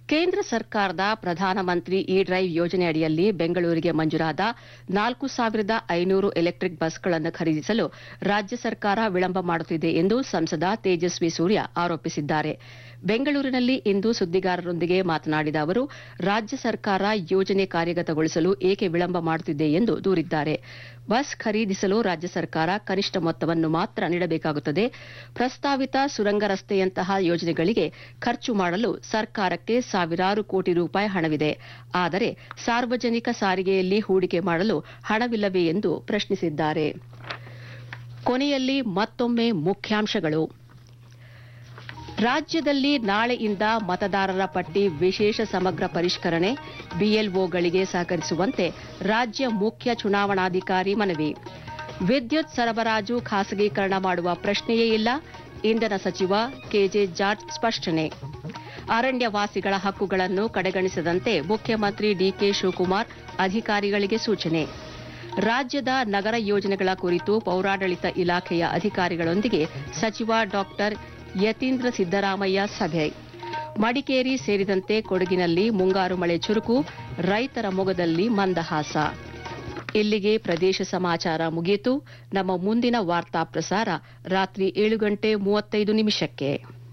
ಕೇಂದ್ರ ಸರ್ಕಾರದ ಪ್ರಧಾನಮಂತ್ರಿ ಇ ಡ್ರೈವ್ ಯೋಜನೆ ಅಡಿಯಲ್ಲಿ ಬೆಂಗಳೂರಿಗೆ ಮಂಜೂರಾದ ನಾಲ್ಕು ಸಾವಿರದ ಐನೂರು ಎಲೆಕ್ಟ್ರಿಕ್ ಬಸ್ಗಳನ್ನು ಖರೀದಿಸಲು ರಾಜ್ಯ ಸರ್ಕಾರ ವಿಳಂಬ ಮಾಡುತ್ತಿದೆ ಎಂದು ಸಂಸದ ತೇಜಸ್ವಿ ಸೂರ್ಯ ಆರೋಪಿಸಿದ್ದಾರೆ ಬೆಂಗಳೂರಿನಲ್ಲಿ ಇಂದು ಸುದ್ದಿಗಾರರೊಂದಿಗೆ ಮಾತನಾಡಿದ ಅವರು ರಾಜ್ಯ ಸರ್ಕಾರ ಯೋಜನೆ ಕಾರ್ಯಗತಗೊಳಿಸಲು ಏಕೆ ವಿಳಂಬ ಮಾಡುತ್ತಿದೆ ಎಂದು ದೂರಿದ್ದಾರೆ ಬಸ್ ಖರೀದಿಸಲು ರಾಜ್ಯ ಸರ್ಕಾರ ಕನಿಷ್ಠ ಮೊತ್ತವನ್ನು ಮಾತ್ರ ನೀಡಬೇಕಾಗುತ್ತದೆ ಪ್ರಸ್ತಾವಿತ ಸುರಂಗ ರಸ್ತೆಯಂತಹ ಯೋಜನೆಗಳಿಗೆ ಖರ್ಚು ಮಾಡಲು ಸರ್ಕಾರಕ್ಕೆ ಸಾವಿರಾರು ಕೋಟಿ ರೂಪಾಯಿ ಹಣವಿದೆ ಆದರೆ ಸಾರ್ವಜನಿಕ ಸಾರಿಗೆಯಲ್ಲಿ ಹೂಡಿಕೆ ಮಾಡಲು ಹಣವಿಲ್ಲವೇ ಎಂದು ಪ್ರಶ್ನಿಸಿದ್ದಾರೆ ಕೊನೆಯಲ್ಲಿ ಮತ್ತೊಮ್ಮೆ ಮುಖ್ಯಾಂಶಗಳು ರಾಜ್ಯದಲ್ಲಿ ನಾಳೆಯಿಂದ ಮತದಾರರ ಪಟ್ಟಿ ವಿಶೇಷ ಸಮಗ್ರ ಪರಿಷ್ಕರಣೆ ಬಿಎಲ್ಒಗಳಿಗೆ ಸಹಕರಿಸುವಂತೆ ರಾಜ್ಯ ಮುಖ್ಯ ಚುನಾವಣಾಧಿಕಾರಿ ಮನವಿ ವಿದ್ಯುತ್ ಸರಬರಾಜು ಖಾಸಗೀಕರಣ ಮಾಡುವ ಪ್ರಶ್ನೆಯೇ ಇಲ್ಲ ಇಂಧನ ಸಚಿವ ಕೆಜೆ ಜಾರ್ಜ್ ಸ್ಪಷ್ಟನೆ ಅರಣ್ಯವಾಸಿಗಳ ಹಕ್ಕುಗಳನ್ನು ಕಡೆಗಣಿಸದಂತೆ ಮುಖ್ಯಮಂತ್ರಿ ಡಿಕೆ ಶಿವಕುಮಾರ್ ಅಧಿಕಾರಿಗಳಿಗೆ ಸೂಚನೆ ರಾಜ್ಯದ ನಗರ ಯೋಜನೆಗಳ ಕುರಿತು ಪೌರಾಡಳಿತ ಇಲಾಖೆಯ ಅಧಿಕಾರಿಗಳೊಂದಿಗೆ ಸಚಿವ ಡಾಕ್ಟರ್ ಯತೀಂದ್ರ ಸಿದ್ದರಾಮಯ್ಯ ಸಭೆ ಮಡಿಕೇರಿ ಸೇರಿದಂತೆ ಕೊಡಗಿನಲ್ಲಿ ಮುಂಗಾರು ಮಳೆ ಚುರುಕು ರೈತರ ಮೊಗದಲ್ಲಿ ಮಂದಹಾಸ ಇಲ್ಲಿಗೆ ಪ್ರದೇಶ ಸಮಾಚಾರ ಮುಗಿಯಿತು ನಮ್ಮ ಮುಂದಿನ ವಾರ್ತಾ ಪ್ರಸಾರ ರಾತ್ರಿ ಏಳು ಗಂಟೆ ಮೂವತ್ತೈದು ನಿಮಿಷಕ್ಕೆ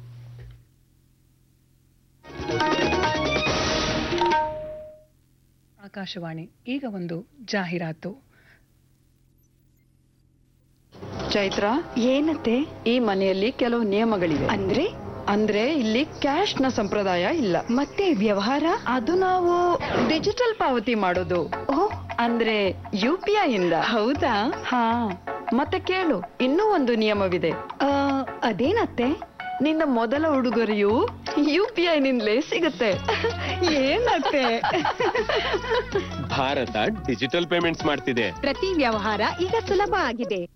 ಆಕಾಶವಾಣಿ ಈಗ ಒಂದು ಜಾಹೀರಾತು ಚೈತ್ರ ಏನತ್ತೆ ಈ ಮನೆಯಲ್ಲಿ ಕೆಲವು ನಿಯಮಗಳಿವೆ ಅಂದ್ರೆ ಅಂದ್ರೆ ಇಲ್ಲಿ ಕ್ಯಾಶ್ ನ ಸಂಪ್ರದಾಯ ಇಲ್ಲ ಮತ್ತೆ ವ್ಯವಹಾರ ಅದು ನಾವು ಡಿಜಿಟಲ್ ಪಾವತಿ ಮಾಡೋದು ಓ ಅಂದ್ರೆ ಯು ಪಿ ಐ ಇಂದ ಹೌದಾ ಹಾ ಮತ್ತೆ ಕೇಳು ಇನ್ನೂ ಒಂದು ನಿಯಮವಿದೆ ಆ, ಅದೇನತ್ತೆ ನಿನ್ನ ಮೊದಲ ಉಡುಗೊರೆಯು ಯು ಪಿ ಐ ನಿಂದಲೇ ಸಿಗುತ್ತೆ ಏನತ್ತೆ ಭಾರತ ಡಿಜಿಟಲ್ ಪೇಮೆಂಟ್ಸ್ ಮಾಡ್ತಿದೆ ಪ್ರತಿ ವ್ಯವಹಾರ ಈಗ ಸುಲಭ ಆಗಿದೆ